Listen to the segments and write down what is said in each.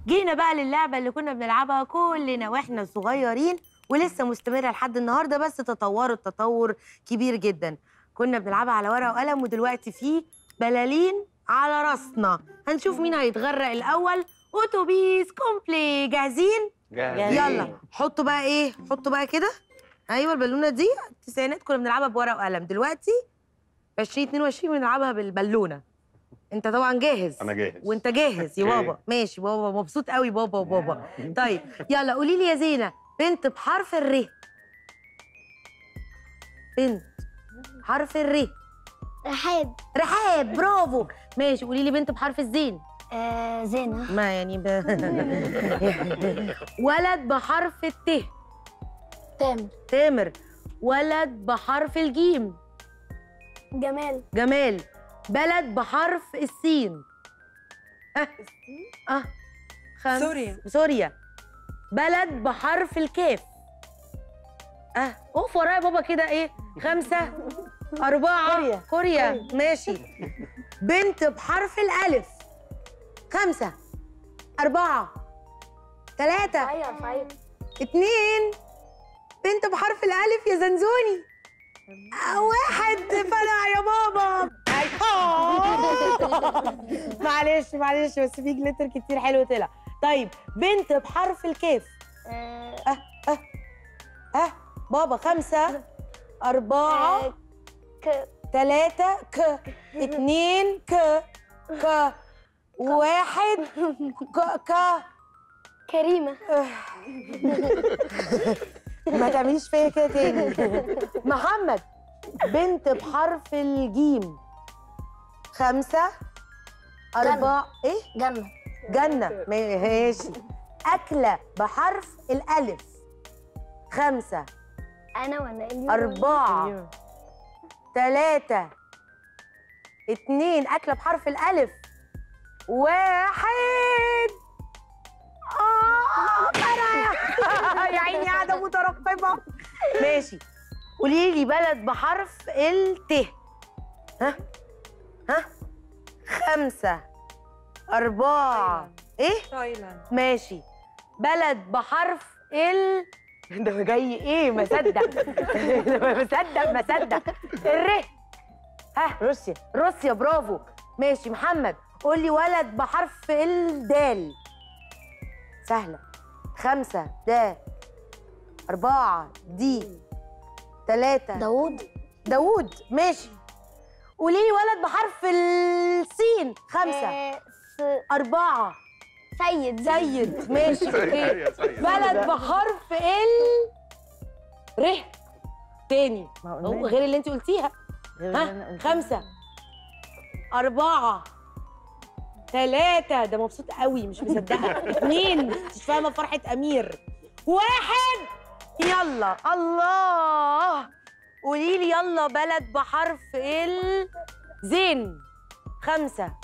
جينا بقى للعبه اللي كنا بنلعبها كلنا واحنا صغيرين ولسه مستمره لحد النهارده بس تطورت تطور كبير جدا كنا بنلعبها على ورقه وقلم ودلوقتي في بلالين على راسنا هنشوف مين هيتغرق الاول اتوبيس كومبلي جاهزين يلا حطوا بقى ايه حطوا بقى كده ايوه البالونه دي التسعينات كنا بنلعبها بورقه وقلم دلوقتي في 2022 بنلعبها بالبالونه انت طبعا جاهز انا جاهز وانت جاهز يا أوكي. بابا ماشي بابا مبسوط قوي بابا وبابا طيب يلا قولي لي يا زينه بنت بحرف الر بنت حرف الر رحاب رحاب برافو ماشي قولي لي بنت بحرف الزين آه زينة ما يعني ب... ولد بحرف الت تامر تامر ولد بحرف الجيم جمال جمال بلد بحرف السين اه اه خمس سوريا. سوريا بلد بحرف الكاف اه اقف ورايا بابا كده ايه خمسة أربعة كوريا. كوريا ماشي بنت بحرف الألف خمسة أربعة ثلاثة ايوه صحيح اتنين بنت بحرف الألف يا زنزوني آه، واحد فلع يا بابا أيوه. معلش معلش بس في جليتر كتير حلو طلع طيب بنت بحرف الكاف آه اه بابا خمسة أربعة آه، ك ثلاثة ك اتنين ك ك واحد ك ك كريمة ما تعمليش فيا كده تاني محمد بنت بحرف الجيم خمسة أربعة إيه؟ جنة جنة ماشي أكلة بحرف الألف خمسة انا ولا اليوم أربعة ثلاثة اتنين أكلة بحرف الألف واحد آه فرح يا عيني قاعدة مترقبة ماشي قولي لي بلد بحرف الت ها ها خمسة أربعة إيه تايلاند ماشي بلد بحرف ال ده جاي ايه ما صدق ما صدق ما صدق الر ها روسيا روسيا برافو ماشي محمد قول لي ولد بحرف الدال سهلة خمسة دا أربعة دي ثلاثة داوود داوود ماشي قولي لي ولد بحرف السين خمسة آه س- أربعة سيد سيد ماشي اوكي يا سيد. بلد بحرف ال ر تاني هو غير اللي انت قلتيها ها خمسة أربعة ثلاثة ده مبسوط قوي مش مصدقة اتنين مش فاهمة فرحة أمير واحد يلا الله قولي لي يلا بلد بحرف ال زين خمسة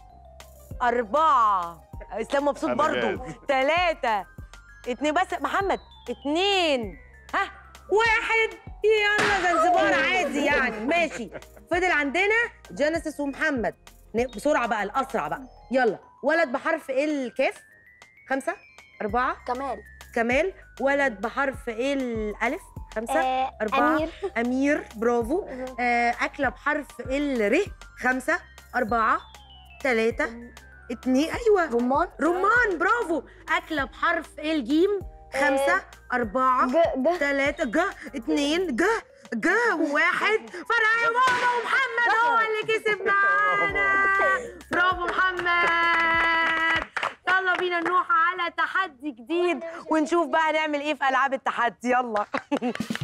أربعة إسلام مبسوط أنا برضو جاهز. ثلاثة اتنين بس محمد اتنين ها واحد يلا زنزبار عادي يعني ماشي فضل عندنا جينيسيس ومحمد ن- بسرعة بقى الأسرع بقى يلا ولد بحرف الكاف خمسة أربعة كمال كمال ولد بحرف الألف خمسة آه أربعة امير أمير برافو آه، أكلة بحرف الر خمسة أربعة ثلاثة اتنين أيوة رمان رمان برافو أكلة بحرف الجيم خمسة أربعة ج ج ثلاثة جا اتنين جا جا واحد فرع يا ماما ومحمد هو اللي كسب معانا برافو محمد يلا بينا نروح على تحدي جديد ونشوف بقى نعمل ايه في ألعاب التحدي يلا